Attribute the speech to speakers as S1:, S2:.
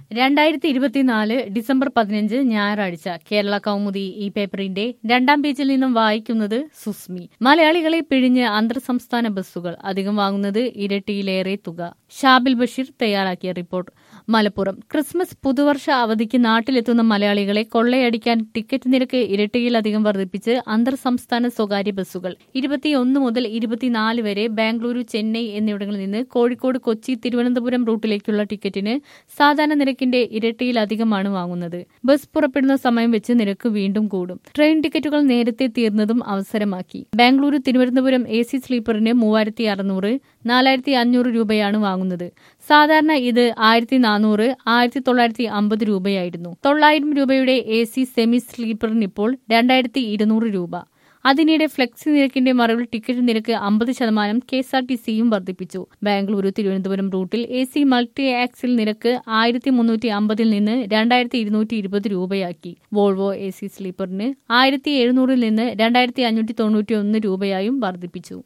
S1: രണ്ടായിരത്തി ഇരുപത്തിനാല് ഡിസംബർ പതിനഞ്ച് ഞായറാഴ്ച കേരള കൗമുദി ഈ പേപ്പറിന്റെ രണ്ടാം പേജിൽ നിന്നും വായിക്കുന്നത് സുസ്മി മലയാളികളെ പിഴിഞ്ഞ് അന്തർ സംസ്ഥാന ബസ്സുകൾ അധികം വാങ്ങുന്നത് ഇരട്ടിയിലേറെ തുക ഷാബിൽ ബഷീർ തയ്യാറാക്കിയ റിപ്പോർട്ട് മലപ്പുറം ക്രിസ്മസ് പുതുവർഷ അവധിക്ക് നാട്ടിലെത്തുന്ന മലയാളികളെ കൊള്ളയടിക്കാൻ ടിക്കറ്റ് നിരക്ക് ഇരട്ടിയിലധികം വർദ്ധിപ്പിച്ച് അന്തർ സംസ്ഥാന സ്വകാര്യ ബസ്സുകൾ ഇരുപത്തിയൊന്ന് മുതൽ ഇരുപത്തിനാല് വരെ ബാംഗ്ലൂരു ചെന്നൈ എന്നിവിടങ്ങളിൽ നിന്ന് കോഴിക്കോട് കൊച്ചി തിരുവനന്തപുരം റൂട്ടിലേക്കുള്ള ടിക്കറ്റിന് സാധാരണ നിരക്കിന്റെ ഇരട്ടിയിലധികമാണ് വാങ്ങുന്നത് ബസ് പുറപ്പെടുന്ന സമയം വെച്ച് നിരക്ക് വീണ്ടും കൂടും ട്രെയിൻ ടിക്കറ്റുകൾ നേരത്തെ തീർന്നതും അവസരമാക്കി ബാംഗ്ലൂരു തിരുവനന്തപുരം എ സി സ്ലീപ്പറിന് മൂവായിരത്തി അറുന്നൂറ് നാലായിരത്തി അഞ്ഞൂറ് രൂപയാണ് വാങ്ങുന്നത് സാധാരണ ഇത് ആയിരത്തി നാനൂറ് ആയിരത്തി തൊള്ളായിരത്തി അമ്പത് രൂപയായിരുന്നു തൊള്ളായിരം രൂപയുടെ എ സി സെമി സ്ലീപ്പറിന് ഇപ്പോൾ രണ്ടായിരത്തി ഇരുന്നൂറ് രൂപ അതിനിടെ ഫ്ലെക്സി നിരക്കിന്റെ മറവിൽ ടിക്കറ്റ് നിരക്ക് അമ്പത് ശതമാനം കെ എസ് ആർ ടി സിയും വർദ്ധിപ്പിച്ചു ബാംഗ്ലൂരു തിരുവനന്തപുരം റൂട്ടിൽ എ സി മൾട്ടി ആക്സിൽ നിരക്ക് ആയിരത്തി മുന്നൂറ്റി അമ്പതിൽ നിന്ന് രണ്ടായിരത്തി ഇരുന്നൂറ്റി ഇരുപത് രൂപയാക്കി വോൾവോ എ സി സ്ലീപ്പറിന് ആയിരത്തി എഴുന്നൂറിൽ നിന്ന് രണ്ടായിരത്തി അഞ്ഞൂറ്റി തൊണ്ണൂറ്റി ഒന്ന് രൂപയായും വർദ്ധിപ്പിച്ചു